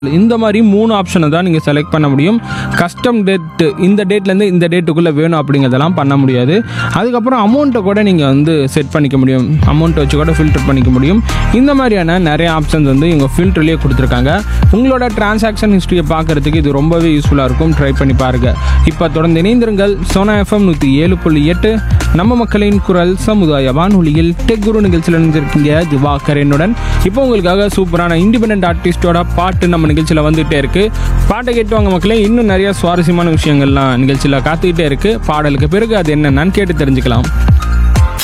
இந்த மாதிரி மூணு ஆப்ஷனை தான் நீங்கள் செலக்ட் பண்ண முடியும் கஸ்டம் டேட்டு இந்த டேட்லேருந்து இந்த டேட்டுக்குள்ளே வேணும் அப்படிங்கிறதெல்லாம் பண்ண முடியாது அதுக்கப்புறம் அமௌண்ட்டை கூட நீங்கள் வந்து செட் பண்ணிக்க முடியும் அமௌண்ட்டை வச்சு கூட ஃபில்டர் பண்ணிக்க முடியும் இந்த மாதிரியான நிறைய ஆப்ஷன்ஸ் வந்து இவங்க ஃபில்டர்லேயே கொடுத்துருக்காங்க உங்களோட டிரான்சாக்ஷன் ஹிஸ்ட்ரியை பார்க்குறதுக்கு இது ரொம்பவே யூஸ்ஃபுல்லாக இருக்கும் ட்ரை பண்ணி பாருங்கள் இப்போ தொடர்ந்து இணைந்திருங்கள் சோனா எஃப்எம் நூற்றி ஏழு புள்ளி எட்டு நம்ம மக்களின் குரல் சமுதாய வானொலியில் டெக் குரு நிகழ்ச்சியில் நினைஞ்சிருக்கீங்க திவாகரனுடன் இப்போ உங்களுக்காக சூப்பரான இண்டிபெண்ட் ஆர்டிஸ்டோட பாட்டு நம்ம நிகழ்ச்சியில் வந்துகிட்டே இருக்கு பாட்டை கேட்டு வாங்க மக்களே இன்னும் நிறைய சுவாரஸ்யமான விஷயங்கள்லாம் நிகழ்ச்சியில் காத்துக்கிட்டே இருக்கு பாடலுக்கு பிறகு அது என்னென்னு கேட்டு தெரிஞ்சுக்கலாம்